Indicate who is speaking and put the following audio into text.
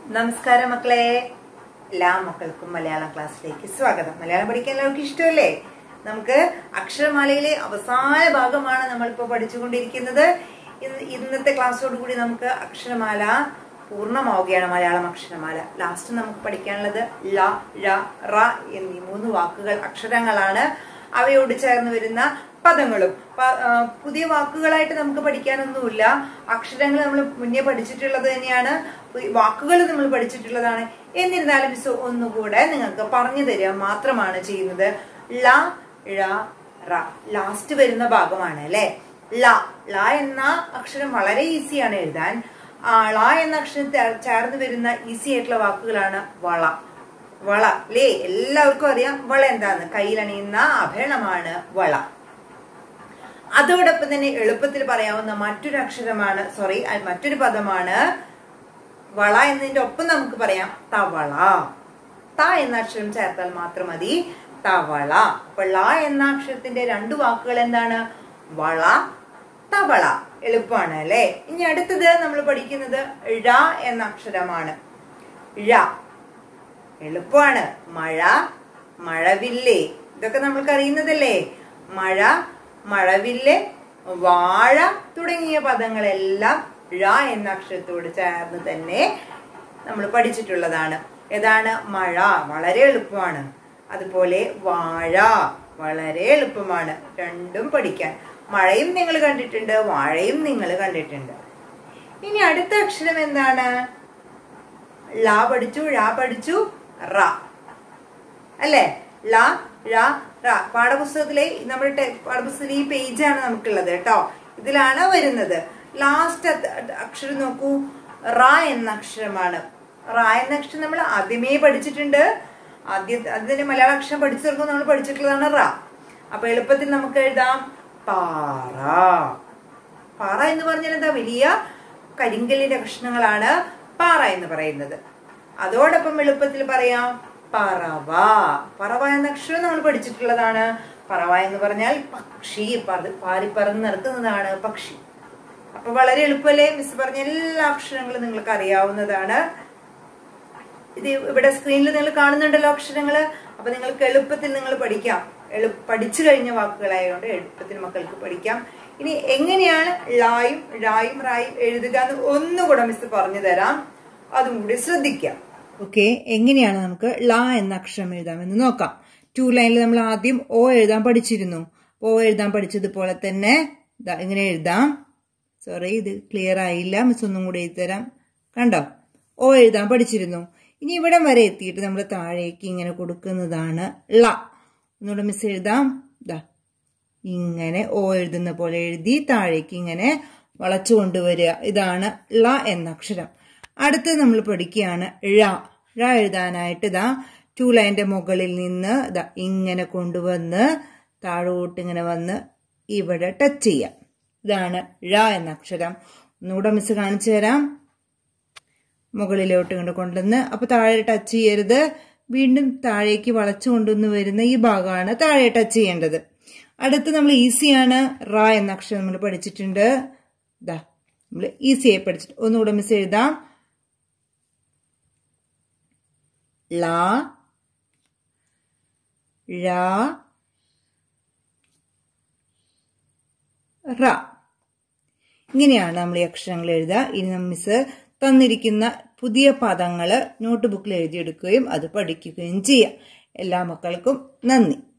Speaker 1: നമസ്കാരം മക്കളെ എല്ലാ മക്കൾക്കും മലയാളം ക്ലാസ്സിലേക്ക് സ്വാഗതം മലയാളം പഠിക്കാൻ എല്ലാവർക്കും ഇഷ്ടമല്ലേ നമുക്ക് അക്ഷരമാലയിലെ അവസാന ഭാഗമാണ് നമ്മളിപ്പോ പഠിച്ചുകൊണ്ടിരിക്കുന്നത് ഇന്ന് ഇന്നത്തെ ക്ലാസ്സോട് കൂടി നമുക്ക് അക്ഷരമാല പൂർണ്ണമാവുകയാണ് മലയാളം അക്ഷരമാല ലാസ്റ്റ് നമുക്ക് പഠിക്കാനുള്ളത് ല ഴ റ എന്നീ മൂന്ന് വാക്കുകൾ അക്ഷരങ്ങളാണ് അവയോട് ചേർന്ന് വരുന്ന പദങ്ങളും പ- ആ, പുതിയ വാക്കുകളായിട്ട് നമുക്ക് പഠിക്കാനൊന്നുമില്ല അക്ഷരങ്ങൾ നമ്മൾ മുന്നേ പഠിച്ചിട്ടുള്ളത് തന്നെയാണ് വാക്കുകൾ നമ്മൾ പഠിച്ചിട്ടുള്ളതാണ് എന്നിരുന്നാലും മിസ് ഒന്നുകൂടെ നിങ്ങൾക്ക് പറഞ്ഞു തരിക മാത്രമാണ് ചെയ്യുന്നത് ല ഴ റ ലാസ്റ്റ് വരുന്ന ഭാഗമാണ് അല്ലെ ല ല എന്ന അക്ഷരം വളരെ ഈസിയാണ് എഴുതാൻ ആ, ള എന്ന അക്ഷരം ചേ- ചേർന്ന് വരുന്ന ഈസി ആയിട്ടുള്ള വാക്കുകളാണ് വള വള അല്ലേ എല്ലാവർക്കും അറിയാം വള എന്താന്ന് കയ്യിലണിയുന്ന ആഭരണമാണ് വള അതോടൊപ്പം തന്നെ എളുപ്പത്തിൽ പറയാവുന്ന മറ്റൊരു അക്ഷരമാണ് സോറി മറ്റൊരു പദമാണ് വള എന്നതിന്റെ ഒപ്പം നമുക്ക് പറയാം തവള ത എന്ന അക്ഷരം ചേർത്താൽ മാത്രം മതി തവള അപ്പൊ ള എന്ന അക്ഷരത്തിന്റെ രണ്ട് വാക്കുകൾ എന്താണ് വള തവള എളുപ്പമാണ് അല്ലെ ഇനി അടുത്തത് നമ്മൾ പഠിക്കുന്നത് ഴ എന്ന അക്ഷരമാണ് ഴ എളുപ്പമാണ് മഴ മഴവില്ല് ഇതൊക്കെ നമ്മൾക്ക് അറിയുന്നതല്ലേ മഴ മഴവില്ല് വാഴ തുടങ്ങിയ പദങ്ങളെല്ലാം ഴ എന്ന അക്ഷരത്തോട് ചേർന്ന് തന്നെ നമ്മൾ പഠിച്ചിട്ടുള്ളതാണ് ഏതാണ് മഴ വളരെ എളുപ്പമാണ് അതുപോലെ വാഴ വളരെ എളുപ്പമാണ് രണ്ടും പഠിക്കാൻ മഴയും നിങ്ങൾ കണ്ടിട്ടുണ്ട് വാഴയും നിങ്ങൾ കണ്ടിട്ടുണ്ട് ഇനി അടുത്ത അക്ഷരം എന്താണ് ല പഠിച്ചു ഴ പഠിച്ചു റ അല്ലേ ല ഴ റ പാഠപുസ്തകത്തിലെ നമ്മുടെ ടെ- പാഠപുസ്തകത്തിലെ ഈ പേജാണ് നമുക്കുള്ളത് കേട്ടോ ഇതിലാണ് വരുന്നത് ലാസ്റ്റ് അക്ഷരം നോക്കൂ റ എന്ന അക്ഷരമാണ് റ എന്ന അക്ഷരം നമ്മൾ ആദ്യമേ പഠിച്ചിട്ടുണ്ട് ആദ്യ അതിന്റെ മലയാള അക്ഷരം പഠിച്ചു തീർക്കും നമ്മൾ പഠിച്ചിട്ടുള്ളതാണ് റ അപ്പൊ എളുപ്പത്തിൽ നമുക്ക് എഴുതാം പാറ പാറ എന്ന് പറഞ്ഞാൽ എന്താ വലിയ കരിങ്കല്ലിന്റെ കഷ്ണങ്ങളാണ് പാറ എന്ന് പറയുന്നത് അതോടൊപ്പം എളുപ്പത്തിൽ പറയാം പറവ പറവ എന്ന അക്ഷരം നമ്മൾ പഠിച്ചിട്ടുള്ളതാണ് പറവ എന്ന് പറഞ്ഞാൽ പക്ഷി പറ- പാറിപ്പറന്ന് നടക്കുന്നതാണ് പക്ഷി അപ്പൊ വളരെ എളുപ്പമല്ലേ മിസ് പറഞ്ഞ എല്ലാ അക്ഷരങ്ങളും നിങ്ങൾക്ക് അറിയാവുന്നതാണ് ഇത് ഇവിടെ സ്ക്രീനിൽ നിങ്ങൾ കാണുന്നുണ്ടല്ലോ അക്ഷരങ്ങള് അപ്പൊ നിങ്ങൾക്ക് എളുപ്പത്തിൽ നിങ്ങൾ പഠിക്കാം എളു പഠിച്ചു കഴിഞ്ഞ വാക്കുകളായതുകൊണ്ട് എളുപ്പത്തിൽ മക്കൾക്ക് പഠിക്കാം ഇനി എങ്ങനെയാണ് ലായും ഴായും റായും എഴുതുക എന്ന് ഒന്നുകൂടെ മിസ് പറഞ്ഞു തരാം അതും കൂടി ശ്രദ്ധിക്കാം ഓക്കെ എങ്ങനെയാണ് നമുക്ക് ല എന്ന അക്ഷരം എഴുതാമെന്ന് നോക്കാം ടു ലൈനിൽ നമ്മൾ ആദ്യം ഓ എഴുതാൻ പഠിച്ചിരുന്നു ഓ എഴുതാൻ പഠിച്ചതുപോലെ തന്നെ ദാ ഇങ്ങനെ എഴുതാം സോറി ഇത് ക്ലിയർ ആയില്ല മിസ് ഒന്നും കൂടി എഴുതി തരാം കണ്ടോ ഓ എഴുതാൻ പഠിച്ചിരുന്നു ഇനി ഇവിടം വരെ എത്തിയിട്ട് നമ്മൾ താഴേക്ക് ഇങ്ങനെ കൊടുക്കുന്നതാണ് ള ഒന്നുകൂടെ മിസ് എഴുതാം ദാ ഇങ്ങനെ ഓ എഴുതുന്ന പോലെ എഴുതി താഴേക്ക് ഇങ്ങനെ വളച്ചു കൊണ്ടുവരിക ഇതാണ് ള എന്ന അക്ഷരം അടുത്ത് നമ്മൾ പഠിക്കുകയാണ് ഴ ഴ എഴുതാനായിട്ട് ഇതാ ടു ലൈൻ്റെ മുകളിൽ നിന്ന് ഇതാ ഇങ്ങനെ കൊണ്ടുവന്ന് താഴോട്ട് ഇങ്ങനെ വന്ന് ഇവിടെ ടച്ച് ചെയ്യാം ഇതാണ് ഴ എന്ന അക്ഷരം ഒന്നുകൂടെ മിസ് കാണിച്ചു തരാം മുകളിലോട്ട് ഇങ്ങോട്ട് കൊണ്ടുവന്ന് അപ്പൊ താഴെ ടച്ച് ചെയ്യരുത് വീണ്ടും താഴേക്ക് വളച്ചു കൊണ്ടുവന്ന് വരുന്ന ഈ ഭാഗമാണ് താഴെ ടച്ച് ചെയ്യേണ്ടത് അടുത്ത് നമ്മൾ ഈസിയാണ് റ എന്ന അക്ഷരം നമ്മൾ പഠിച്ചിട്ടുണ്ട് ഇതാ നമ്മൾ ഈസിയായി പഠിച്ചിട്ട് ഒന്നുകൂടെ മിസ് എഴുതാം ല ഴ റ ഇങ്ങനെയാണ് നമ്മൾ ഈ അക്ഷരങ്ങൾ എഴുതുക ഇനി നമ്മൾ മിസ് തന്നിരിക്കുന്ന പുതിയ പദങ്ങൾ നോട്ട് ബുക്കിൽ എഴുതിയെടുക്കുകയും അത് പഠിക്കുകയും ചെയ്യാം എല്ലാ മക്കൾക്കും നന്ദി